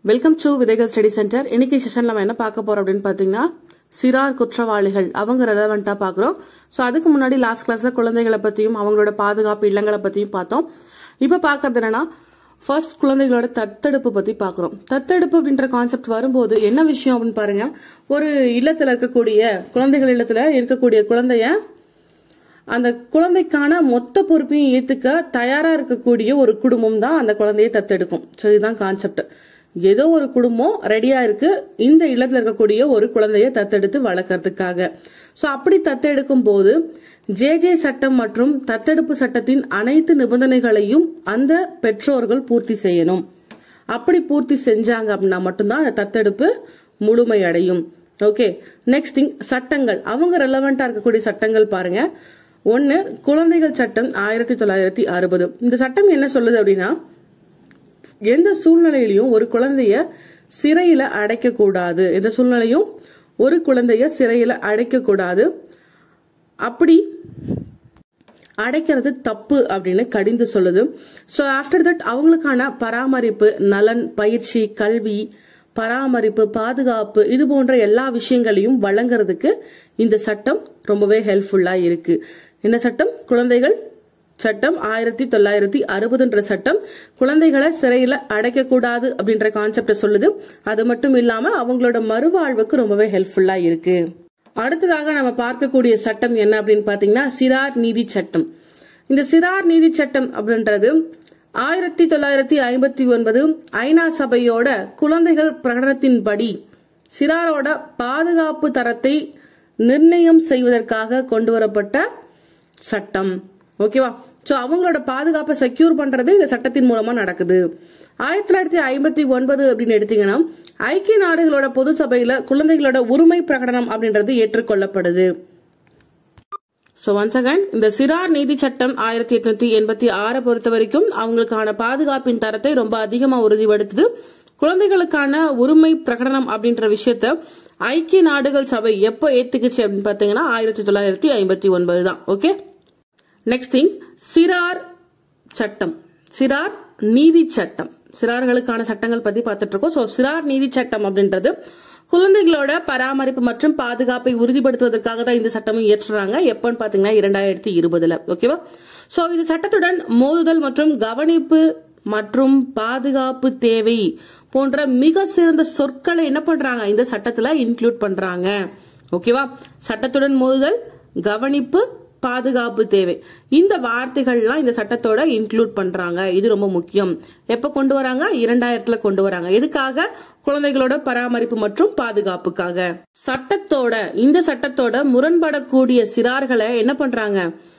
welcome to விதைகள் study centre இன்னைக்கு செஷன்ல நம்ம என்ன பார்க்க போறோம் அப்படின்னு பாத்தீங்கன்னா சிறார் குற்றவாளிகள் அவங்க ரெலவெண்டா பாக்குறோம் சோ அதுக்கு முன்னாடி லாஸ்ட் கிளாஸ்ல குழந்தைகளை பத்தியும் அவங்களோட பாதுகாப்பு இல்லங்களை பத்தியும் பார்த்தோம் இப்ப பாக்குறது என்னன்னா ஃபர்ஸ்ட் குழந்தைகளோட தத்தெடுப்பு பத்தி பாக்குறோம் தத்தெடுப்பு அப்படின்ற கான்செப்ட் வரும்போது என்ன விஷயம் அப்படின்னு பாருங்க ஒரு இல்லத்துல இருக்கக்கூடிய குழந்தைகள் இல்லத்துல இருக்கக்கூடிய குழந்தைய அந்த குழந்தைக்கான மொத்த பொறுப்பையும் ஏத்துக்க தயாரா இருக்கக்கூடிய ஒரு குடும்பம் தான் அந்த குழந்தையை தத்தெடுக்கும் ஸோ இதுதான் கான்செப்ட் ஏதோ ஒரு குடும்பம் ரெடியா இருக்கு இந்த இல்லத்துல இருக்கக்கூடிய ஒரு குழந்தையை தத்தெடுத்து வளர்க்கறதுக்காக ஸோ அப்படி தத்தெடுக்கும் போது ஜே ஜே சட்டம் மற்றும் தத்தெடுப்பு சட்டத்தின் அனைத்து நிபந்தனைகளையும் அந்த பெற்றோர்கள் பூர்த்தி செய்யணும் அப்படி பூர்த்தி செஞ்சாங்க அப்படின்னா மட்டும்தான் அந்த தத்தெடுப்பு முழுமை அடையும் ஓகே நெக்ஸ்ட் திங் சட்டங்கள் அவங்க ரெலவெண்டா இருக்கக்கூடிய சட்டங்கள் பாருங்க ஒன்னு குழந்தைகள் சட்டம் ஆயிரத்தி தொள்ளாயிரத்தி அறுபது இந்த சட்டம் என்ன சொல்லுது அப்படின்னா எந்த சூழ்நிலையிலையும் ஒரு குழந்தைய சிறையில அடைக்க கூடாது எந்த சூழ்நிலையும் ஒரு குழந்தைய சிறையில அடைக்க கூடாது அப்படி அடைக்கிறது தப்பு அப்படின்னு கடிந்து சொல்லுது ஸோ ஆஃப்டர் தட் அவங்களுக்கான பராமரிப்பு நலன் பயிற்சி கல்வி பராமரிப்பு பாதுகாப்பு இது போன்ற எல்லா விஷயங்களையும் வழங்குறதுக்கு இந்த சட்டம் ரொம்பவே ஹெல்ப்ஃபுல்லா இருக்கு என்ன சட்டம் குழந்தைகள் சட்டம் ஆயிரத்தி தொள்ளாயிரத்தி அறுபதுன்ற சட்டம் குழந்தைகளை சிறையில அடைக்க கூடாது அப்படின்ற கான்செப்ட சொல்லுது அது மட்டும் இல்லாம அவங்களோட மறுவாழ்வுக்கு ரொம்பவே ஹெல்ப்ஃபுல்லா இருக்கு அடுத்ததாக நம்ம பார்க்கக்கூடிய சட்டம் என்ன அப்படின்னு பாத்தீங்கன்னா சிறார் நீதி சட்டம் இந்த சிறார் நீதி சட்டம் அப்படின்றது ஆயிரத்தி தொள்ளாயிரத்தி ஐம்பத்தி ஒன்பது ஐநா சபையோட குழந்தைகள் பிரகடனத்தின்படி சிறாரோட பாதுகாப்பு தரத்தை நிர்ணயம் செய்வதற்காக கொண்டு வரப்பட்ட சட்டம் ஓகேவா ஸோ அவங்களோட பாதுகாப்பை செக்யூர் பண்றது இந்த சட்டத்தின் மூலமா நடக்குது ஆயிரத்தி தொள்ளாயிரத்தி ஐம்பத்தி ஒன்பது அப்படின்னு எடுத்தீங்கன்னா ஐக்கிய நாடுகளோட பொது சபையில குழந்தைகளோட உரிமை பிரகடனம் அப்படின்றது ஏற்றுக்கொள்ளப்படுது ஸோ ஒன்ஸ் அகன் இந்த சிறார் நீதி சட்டம் ஆயிரத்தி எட்நூத்தி எண்பத்தி ஆறை பொறுத்த வரைக்கும் அவங்களுக்கான பாதுகாப்பின் தரத்தை ரொம்ப அதிகமா உறுதிப்படுத்துது குழந்தைகளுக்கான உரிமை பிரகடனம் அப்படின்ற விஷயத்த ஐக்கிய நாடுகள் சபை எப்போ ஏத்துக்குச்சு அப்படின்னு பாத்தீங்கன்னா ஆயிரத்தி தொள்ளாயிரத்தி ஐம்பத்தி ஒன்பது தான் ஓகே நெக்ஸ்ட் திங் சிறார் சட்டம் சிறார் நீதி சட்டம் சிறார்களுக்கான சட்டங்கள் பத்தி பார்த்துட்டு இருக்கோம் ஸோ சிறார் நீதி சட்டம் அப்படின்றது குழந்தைகளோட பராமரிப்பு மற்றும் பாதுகாப்பை உறுதிப்படுத்துவதற்காக தான் இந்த சட்டமும் இயற்றுறாங்க எப்பன்னு பாத்தீங்கன்னா இரண்டாயிரத்தி இருபதுல ஓகேவா சோ இது சட்டத்துடன் மோதுதல் மற்றும் கவனிப்பு மற்றும் பாதுகாப்பு தேவை போன்ற மிக சிறந்த சொற்களை என்ன பண்றாங்க இந்த சட்டத்துல இன்க்ளூட் பண்றாங்க ஓகேவா சட்டத்துடன் மோதுதல் கவனிப்பு பாதுகாப்பு தேவை இந்த வார்த்தைகள்லாம் இந்த சட்டத்தோட இன்க்ளூட் பண்றாங்க இது ரொம்ப முக்கியம் எப்ப கொண்டு வராங்க இரண்டாயிரத்துல கொண்டு வராங்க எதுக்காக குழந்தைகளோட பராமரிப்பு மற்றும் பாதுகாப்புக்காக சட்டத்தோட இந்த சட்டத்தோட முரண்படக்கூடிய சிறார்களை என்ன பண்றாங்க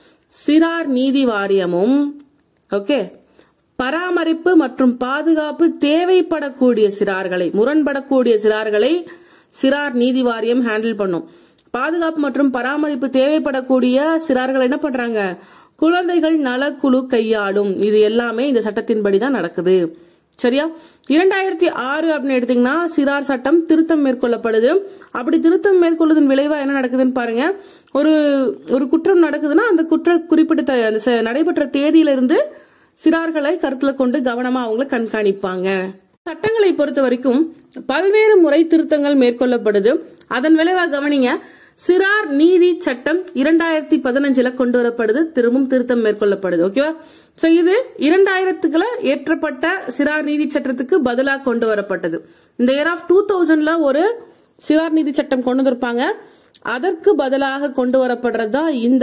சிறார் நீதி வாரியமும் ஓகே பராமரிப்பு மற்றும் பாதுகாப்பு தேவைப்படக்கூடிய சிறார்களை முரண்படக்கூடிய சிறார்களை சிறார் நீதி வாரியம் ஹேண்டில் பண்ணும் பாதுகாப்பு மற்றும் பராமரிப்பு தேவைப்படக்கூடிய சிறார்கள் என்ன பண்றாங்க குழந்தைகள் நலக்குழு கையாளும் இது எல்லாமே இந்த சட்டத்தின்படி தான் நடக்குது சரியா இரண்டாயிரத்தி ஆறு அப்படின்னு எடுத்தீங்கன்னா சிறார் சட்டம் திருத்தம் மேற்கொள்ளப்படுது அப்படி திருத்தம் மேற்கொள்வதன் விளைவா என்ன நடக்குதுன்னு பாருங்க ஒரு ஒரு குற்றம் நடக்குதுன்னா அந்த குற்ற குறிப்பிட்ட அந்த ச- நடைபெற்ற தேதியில இருந்து சிறார்களை கருத்துல கொண்டு கவனமா அவங்கள கண்காணிப்பாங்க சட்டங்களை பொறுத்த வரைக்கும் பல்வேறு முறை திருத்தங்கள் மேற்கொள்ளப்படுது அதன் விளைவா கவனிங்க சிறார் நீதி சட்டம் இரண்டாயிரத்தி பதினஞ்சுல கொண்டு வரப்படுது திரும்பவும் திருத்தம் மேற்கொள்ளப்படுது ஓகேவா சோ இது இரண்டாயிரத்துக்குல ஏற்றப்பட்ட சிறார் நீதி சட்டத்துக்கு பதிலாக கொண்டு வரப்பட்டது இந்த இயர் ஆஃப் டூ தௌசண்ட்ல ஒரு சிறார் நீதி சட்டம் கொண்டு வந்திருப்பாங்க அதற்கு பதிலாக கொண்டு வரப்படுறது தான் இந்த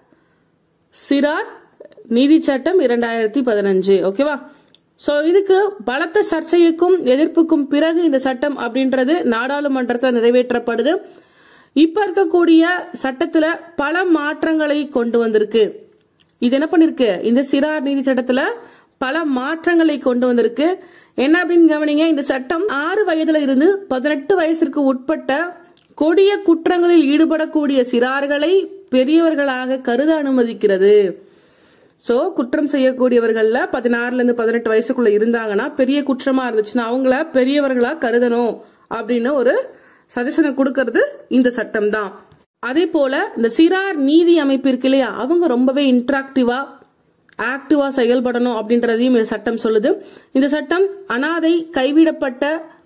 சிறார் நீதி சட்டம் இரண்டாயிரத்தி பதினஞ்சு ஓகேவா சோ இதுக்கு பலத்த சர்ச்சைக்கும் எதிர்ப்புக்கும் பிறகு இந்த சட்டம் அப்படின்றது நாடாளுமன்றத்தில் நிறைவேற்றப்படுது இப்ப இருக்கக்கூடிய சட்டத்துல பல மாற்றங்களை கொண்டு வந்திருக்கு இது என்ன பண்ணிருக்கு இந்த சிறார் நீதி சட்டத்துல பல மாற்றங்களை கொண்டு வந்திருக்கு என்ன அப்படின்னு கவனிங்க இந்த சட்டம் ஆறு வயதுல இருந்து பதினெட்டு வயசிற்கு உட்பட்ட கொடிய குற்றங்களில் ஈடுபடக்கூடிய சிறார்களை பெரியவர்களாக கருத அனுமதிக்கிறது சோ குற்றம் செய்யக்கூடியவர்கள்ல பதினாறுல இருந்து பதினெட்டு வயசுக்குள்ள இருந்தாங்கன்னா பெரிய குற்றமா இருந்துச்சுன்னா அவங்கள பெரியவர்களா கருதணும் அப்படின்னு ஒரு சஜஷனை கொடுக்கறது இந்த சட்டம் தான் அதே போல இந்த சிறார் நீதி அமைப்பு இருக்கு இல்லையா அவங்க ரொம்பவே இன்ட்ராக்டிவா ஆக்டிவா செயல்படணும் அப்படின்றதையும் இந்த சட்டம் சொல்லுது இந்த சட்டம் அனாதை கைவிடப்பட்ட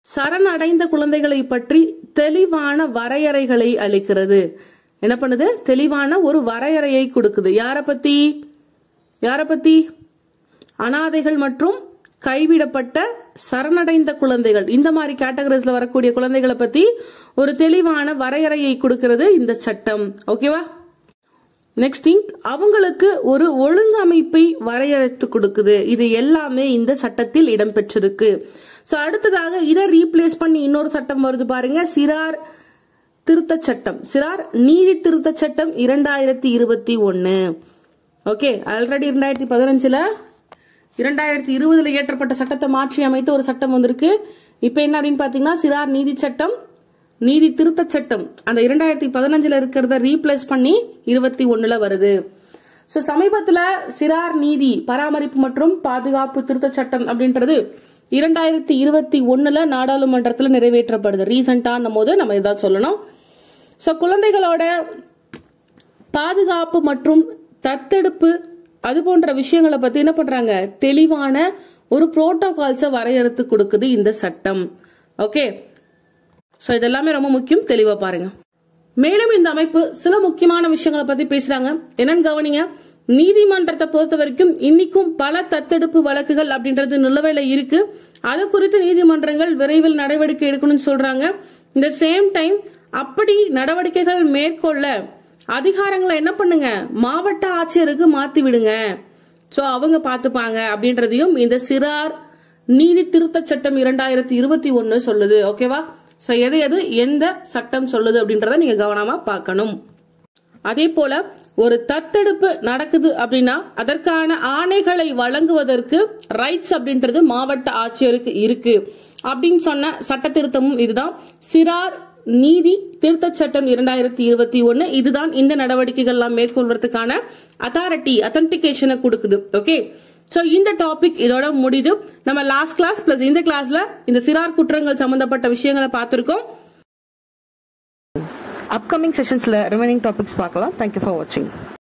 சரணடைந்த குழந்தைகளை பற்றி தெளிவான வரையறைகளை அளிக்கிறது என்ன பண்ணுது தெளிவான ஒரு வரையறையை கொடுக்குது யார பத்தி யார பத்தி அனாதைகள் மற்றும் கைவிடப்பட்ட சரணடைந்த குழந்தைகள் இந்த மாதிரி கேட்டகரிஸ்ல வரக்கூடிய குழந்தைகளை பத்தி ஒரு தெளிவான வரையறையை கொடுக்கிறது இந்த சட்டம் ஓகேவா நெக்ஸ்ட் திங் அவங்களுக்கு ஒரு ஒழுங்கமைப்பை வரையறுத்து கொடுக்குது இது எல்லாமே இந்த சட்டத்தில் இடம்பெற்றிருக்கு சோ அடுத்ததாக இதை ரீப்ளேஸ் பண்ணி இன்னொரு சட்டம் வருது பாருங்க சிறார் திருத்த சட்டம் சிறார் நீதி திருத்த சட்டம் இரண்டாயிரத்தி இருபத்தி ஒன்னு ஓகே ஆல்ரெடி இரண்டாயிரத்தி பதினஞ்சுல இரண்டாயிரத்தி இருபதுல இயற்றப்பட்ட சட்டத்தை மாற்றி அமைத்து ஒரு சட்டம் வந்திருக்கு இப்ப என்ன அப்படின்னு பாத்தீங்கன்னா சிறார் நீதி சட்டம் நீதி திருத்த சட்டம் அந்த இரண்டாயிரத்தி பதினஞ்சுல இருக்கிறத ரீப்ளேஸ் பண்ணி இருபத்தி ஒண்ணுல வருது சோ சமீபத்துல சிறார் நீதி பராமரிப்பு மற்றும் பாதுகாப்பு திருத்த சட்டம் அப்படின்றது இரண்டாயிரத்தி இருபத்தி ஒண்ணுல நாடாளுமன்றத்துல நிறைவேற்றப்படுது ரீசெண்டான போது நம்ம இதான் சொல்லணும் சோ குழந்தைகளோட பாதுகாப்பு மற்றும் தத்தெடுப்பு அது போன்ற விஷயங்களை பத்தி என்ன பண்றாங்க தெளிவான ஒரு புரோட்டோகால்ஸ வரையறுத்து கொடுக்குது இந்த சட்டம் ஓகே சோ இதெல்லாமே ரொம்ப முக்கியம் தெளிவா பாருங்க மேலும் இந்த அமைப்பு சில முக்கியமான விஷயங்களை பத்தி பேசுறாங்க என்னன்னு கவனிங்க நீதிமன்றத்தை பொறுத்த வரைக்கும் இன்னைக்கும் பல தத்தெடுப்பு வழக்குகள் அப்படின்றது நிலுவையில இருக்கு அது குறித்து நீதிமன்றங்கள் விரைவில் நடவடிக்கை எடுக்கணும்னு சொல்றாங்க இந்த சேம் டைம் அப்படி நடவடிக்கைகள் மேற்கொள்ள அதிகாரங்களை என்ன பண்ணுங்க மாவட்ட ஆட்சியருக்கு மாத்தி விடுங்க சோ அவங்க பாத்துப்பாங்க அப்படின்றதையும் இந்த சிறார் நீதி திருத்த சட்டம் இரண்டாயிரத்தி இருபத்தி ஒன்னு சொல்லுது ஓகேவா சோ எது எது எந்த சட்டம் சொல்லுது அப்படின்றத நீங்க கவனமா பார்க்கணும் அதே போல ஒரு தத்தெடுப்பு நடக்குது அப்படின்னா அதற்கான ஆணைகளை வழங்குவதற்கு ரைட்ஸ் அப்படின்றது மாவட்ட ஆட்சியருக்கு இருக்கு அப்படின்னு சொன்ன சட்ட திருத்தமும் இதுதான் சிறார் நீதி திருத்த சட்டம் இரண்டாயிரத்தி இருபத்தி ஒன்னு இதுதான் இந்த நடவடிக்கைகள் எல்லாம் மேற்கொள்வதற்கான அத்தாரிட்டி அத்தன்டிகேஷனை கொடுக்குது ஓகே சோ இந்த டாபிக் இதோட முடியுது நம்ம லாஸ்ட் கிளாஸ் பிளஸ் இந்த கிளாஸ்ல இந்த சிறார் குற்றங்கள் சம்பந்தப்பட்ட விஷயங்களை பார்த்திருக்கோம் அப்கமிங் செஷன்ஸ்ல ரிமைனிங் டாபிக்ஸ் பார்க்கலாம் தேங்க்யூ ஃபார் வாட்சிங்